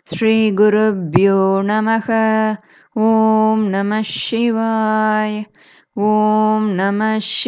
ஸ்ரீகுருப்போ நமக ஓம் நம சிவாய் ஓம் நம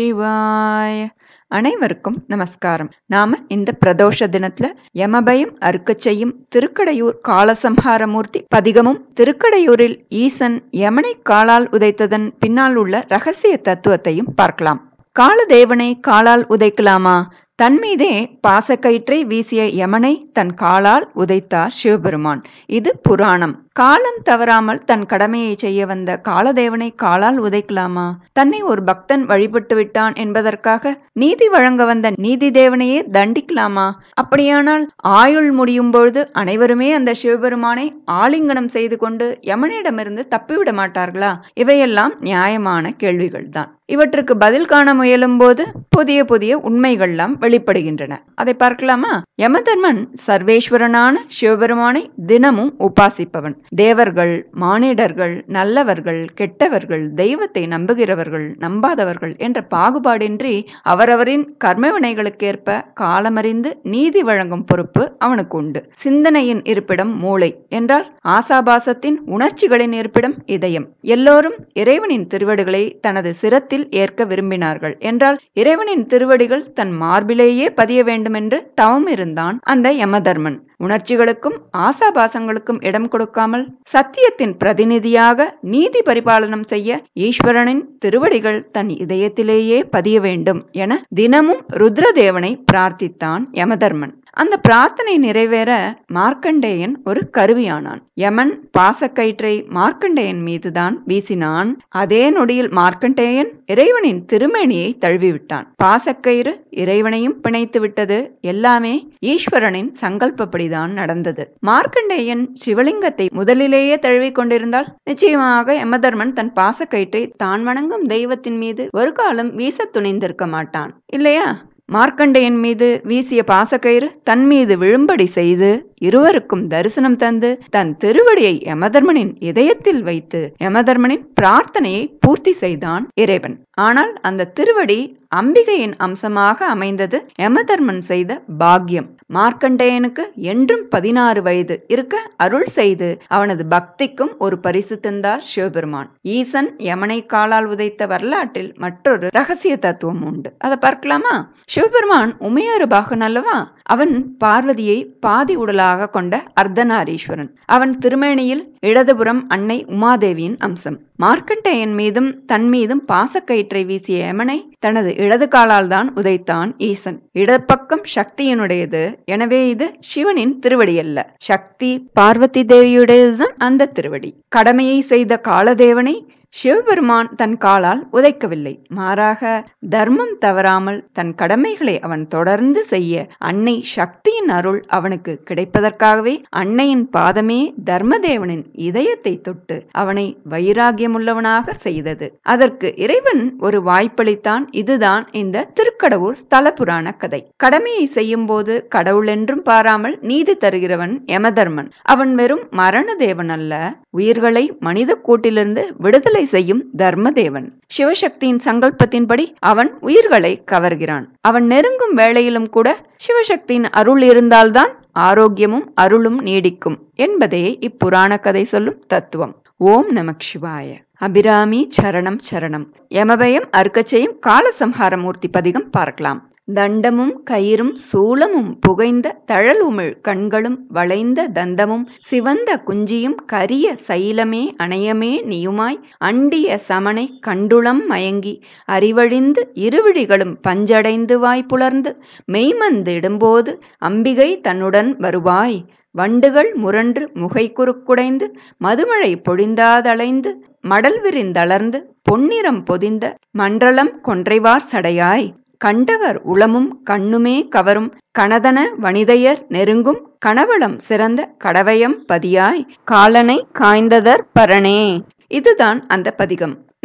சிவாய் அனைவருக்கும் நமஸ்காரம் நாம இந்த பிரதோஷ தினத்துல யமபயம் அறுக்கச் செய்யும் திருக்கடையூர் காலசம்ஹாரமூர்த்தி பதிகமும் திருக்கடையூரில் ஈசன் யமனை காலால் உதைத்ததன் பின்னால் உள்ள ரகசிய தத்துவத்தையும் பார்க்கலாம் காலதேவனை காலால் உதைக்கலாமா தன் மீதே பாசக்கயிற்றை வீசிய யமனை தன் காலால் உதைத்தார் சிவபெருமான் இது புராணம் காலம் தவறாமல் தன் கடமையை செய்ய வந்த காலதேவனை காலால் உதைக்கலாமா தன்னை ஒரு பக்தன் வழிபட்டு விட்டான் என்பதற்காக நீதி வழங்க வந்த நீதி தேவனையே தண்டிக்கலாமா அப்படியானால் ஆயுள் முடியும் பொழுது அனைவருமே அந்த சிவபெருமானை ஆலிங்கனம் செய்து கொண்டு யமனிடமிருந்து தப்பிவிட மாட்டார்களா இவையெல்லாம் நியாயமான கேள்விகள்தான் இவற்றுக்கு பதில் காண முயலும் போது புதிய புதிய உண்மைகள்லாம் வெளிப்படுகின்றன அதை பார்க்கலாமா யமதர்மன் சர்வேஸ்வரனான சிவபெருமானை தினமும் உபாசிப்பவன் தேவர்கள் மானிடர்கள் நல்லவர்கள் கெட்டவர்கள் தெய்வத்தை நம்புகிறவர்கள் நம்பாதவர்கள் என்ற பாகுபாடின்றி அவரவரின் கர்மவினைகளுக்கேற்ப காலமறிந்து நீதி வழங்கும் பொறுப்பு அவனுக்கு உண்டு சிந்தனையின் இருப்பிடம் மூளை என்றால் ஆசாபாசத்தின் உணர்ச்சிகளின் இருப்பிடம் இதயம் எல்லோரும் இறைவனின் திருவடிகளை தனது சிரத்தில் ஏற்க விரும்பினார்கள் என்றால் இறைவனின் திருவடிகள் தன் மார்பிலேயே பதிய வேண்டுமென்று தவம் இருந்தான் அந்த யமதர்மன் உணர்ச்சிகளுக்கும் ஆசாபாசங்களுக்கும் இடம் கொடுக்காமல் சத்தியத்தின் பிரதிநிதியாக நீதி பரிபாலனம் செய்ய ஈஸ்வரனின் திருவடிகள் தன் இதயத்திலேயே பதிய வேண்டும் என தினமும் ருத்ரதேவனை பிரார்த்தித்தான் யமதர்மன் அந்த பிரார்த்தனை நிறைவேற மார்க்கண்டேயன் ஒரு கருவியானான் யமன் பாசக்கயிற்றை மார்க்கண்டேயன் மீதுதான் வீசினான் அதே நொடியில் மார்க்கண்டேயன் இறைவனின் திருமேனியை தழுவிவிட்டான் பாசக்கயிறு இறைவனையும் பிணைத்து விட்டது எல்லாமே ஈஸ்வரனின் சங்கல்பப்படிதான் நடந்தது மார்க்கண்டேயன் சிவலிங்கத்தை முதலிலேயே தழுவி கொண்டிருந்தால் நிச்சயமாக யமதர்மன் தன் பாசக்கயிற்றை தான் வணங்கும் தெய்வத்தின் மீது ஒரு காலம் வீச துணிந்திருக்க மாட்டான் இல்லையா மார்க்கண்டேயன் மீது வீசிய பாசக்கயிறு தன் மீது விழும்படி செய்து இருவருக்கும் தரிசனம் தந்து தன் திருவடியை யமதர்மனின் இதயத்தில் வைத்து யமதர்மனின் பிரார்த்தனையை பூர்த்தி செய்தான் இறைவன் ஆனால் அந்த திருவடி அம்பிகையின் அம்சமாக அமைந்தது யமதர்மன் செய்த பாக்கியம் மார்க்கண்டேயனுக்கு என்றும் பதினாறு வயது இருக்க அருள் செய்து அவனது பக்திக்கும் ஒரு பரிசு தந்தார் சிவபெருமான் ஈசன் யமனை காலால் உதைத்த வரலாற்றில் மற்றொரு ரகசிய தத்துவம் உண்டு அதை பார்க்கலாமா சிவபெருமான் உமையாறு பாகன் அல்லவா அவன் பார்வதியை பாதி உடலாக கொண்ட அர்த்தநாரீஸ்வரன் அவன் திருமேனியில் இடதுபுறம் அன்னை உமாதேவியின் அம்சம் மார்க்கண்டேயன் மீதும் தன் மீதும் பாசக்கயிற்றை வீசிய யமனை தனது இடது காலால் தான் உதைத்தான் ஈசன் இடப்பக்கம் சக்தியினுடையது எனவே இது சிவனின் திருவடி அல்ல சக்தி பார்வதி தேவியுடையதுதான் அந்த திருவடி கடமையை செய்த காலதேவனை சிவபெருமான் தன் காலால் உதைக்கவில்லை மாறாக தர்மம் தவறாமல் தன் கடமைகளை அவன் தொடர்ந்து செய்ய அன்னை சக்தியின் அருள் அவனுக்கு கிடைப்பதற்காகவே அன்னையின் பாதமே தர்மதேவனின் இதயத்தை தொட்டு அவனை வைராகியமுள்ளவனாக செய்தது அதற்கு இறைவன் ஒரு வாய்ப்பளித்தான் இதுதான் இந்த திருக்கடவுர் ஸ்தல புராண கதை கடமையை செய்யும் போது கடவுள் என்றும் பாராமல் நீதி தருகிறவன் யமதர்மன் அவன் வெறும் மரண தேவன் அல்ல உயிர்களை மனித கூட்டிலிருந்து விடுதலை செய்யும் தர்மதேவன் சிவசக்தியின் சங்கல்பத்தின்படி அவன் உயிர்களை கவர்கிறான் அவன் நெருங்கும் வேளையிலும் கூட சிவசக்தியின் அருள் இருந்தால்தான் ஆரோக்கியமும் அருளும் நீடிக்கும் என்பதே இப்புராண கதை சொல்லும் தத்துவம் ஓம் நமக் சிவாய அபிராமி சரணம் சரணம் யமபயம் அர்க்கச்செய்யும் காலசம்ஹாரமூர்த்தி பதிகம் பார்க்கலாம் தண்டமும் கயிறும் சூளமும் புகைந்த தழலுமிழ் கண்களும் வளைந்த தந்தமும் சிவந்த குஞ்சியும் கரிய சைலமே அணையமே நீயுமாய் அண்டிய சமனை கண்டுளம் மயங்கி அறிவழிந்து இருவிழிகளும் பஞ்சடைந்து வாய் புலர்ந்து மெய்மந்து இடும்போது அம்பிகை தன்னுடன் வருவாய் வண்டுகள் முரன்று முகை குறுக்குடைந்து மதுமழை பொழிந்தாதளைந்து மடல் விரிந்தளர்ந்து பொன்னிறம் பொதிந்த மன்றளம் கொன்றைவார் சடையாய் கண்டவர் உளமும் கண்ணுமே கவரும் கணதன வனிதையர் நெருங்கும் கணவளம் சிறந்த கடவயம் பதியாய் காலனை காய்ந்ததர் பரணே இதுதான் அந்த பதிகம்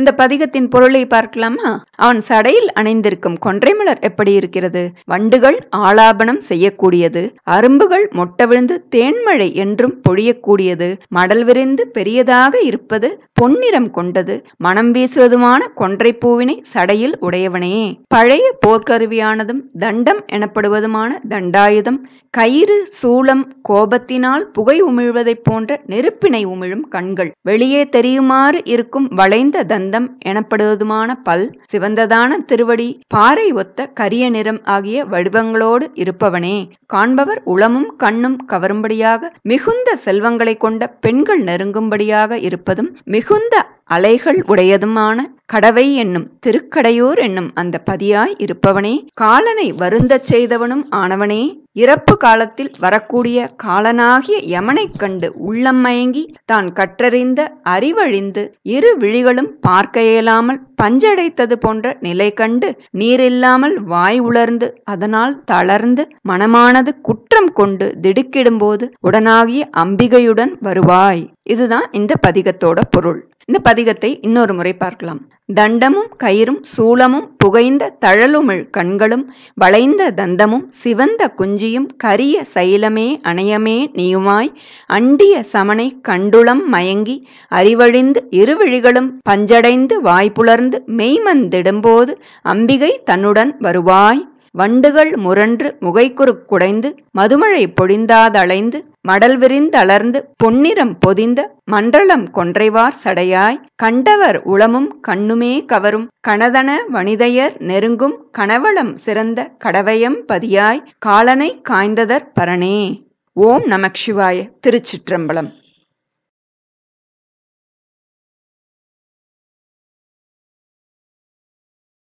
இந்த பதிகத்தின் பொருளை பார்க்கலாமா அவன் சடையில் அணிந்திருக்கும் கொன்றைமலர் எப்படி இருக்கிறது வண்டுகள் ஆலாபனம் செய்யக்கூடியது அரும்புகள் மொட்ட விழுந்து தேன்மழை என்றும் பொழியக்கூடியது மடல் விரிந்து பெரியதாக இருப்பது பொன்னிறம் கொண்டது மனம் வீசுவதுமான கொன்றை பூவினை சடையில் உடையவனே பழைய போர்க்கருவியானதும் தண்டம் எனப்படுவதுமான தண்டாயுதம் கயிறு சூளம் கோபத்தினால் புகை உமிழ்வதைப் போன்ற நெருப்பினை உமிழும் கண்கள் வெளியே தெரியுமாறு இருக்கும் வளைந்த தந்தம் எனப்படுவதுமான பல் சிவந்ததான திருவடி பாறை ஒத்த கரிய நிறம் ஆகிய வடிவங்களோடு இருப்பவனே காண்பவர் உளமும் கண்ணும் கவரும்படியாக மிகுந்த செல்வங்களை கொண்ட பெண்கள் நெருங்கும்படியாக இருப்பதும் மிகுந்த அலைகள் உடையதுமான கடவை என்னும் திருக்கடையூர் என்னும் அந்த பதியாய் இருப்பவனே காலனை வருந்தச் செய்தவனும் ஆனவனே இறப்பு காலத்தில் வரக்கூடிய காலனாகிய யமனைக் கண்டு உள்ளம் மயங்கி தான் கற்றறிந்த அறிவழிந்து இரு விழிகளும் பார்க்க இயலாமல் பஞ்சடைத்தது போன்ற நிலை கண்டு நீரில்லாமல் வாய் உலர்ந்து அதனால் தளர்ந்து மனமானது குற்றம் கொண்டு திடுக்கிடும்போது உடனாகிய அம்பிகையுடன் வருவாய் இதுதான் இந்த பதிகத்தோட பொருள் இந்த பதிகத்தை இன்னொரு முறை பார்க்கலாம் தண்டமும் கயிறும் சூளமும் புகைந்த தழலுமிழ் கண்களும் வளைந்த தந்தமும் சிவந்த குஞ்சியும் கரிய சைலமே அணையமே நீயுமாய் அண்டிய சமனை கண்டுளம் மயங்கி அறிவழிந்து இருவிழிகளும் பஞ்சடைந்து வாய்ப்புலர்ந்து மெய்மந்திடும்போது அம்பிகை தன்னுடன் வருவாய் வண்டுகள் முரன்று முகைக்குறு குடைந்து மதுமழை பொழிந்தாதளைந்து மடல் விரிந்தளர்ந்து பொன்னிறம் பொதிந்த மன்றளம் கொன்றைவார் சடையாய் கண்டவர் உளமும் கண்ணுமே கவரும் கணதன வனிதையர் நெருங்கும் கணவளம் சிறந்த கடவயம் பதியாய் காலனை காய்ந்ததற் பரணே ஓம் நமக் சிவாய திருச்சிற்றம்பலம்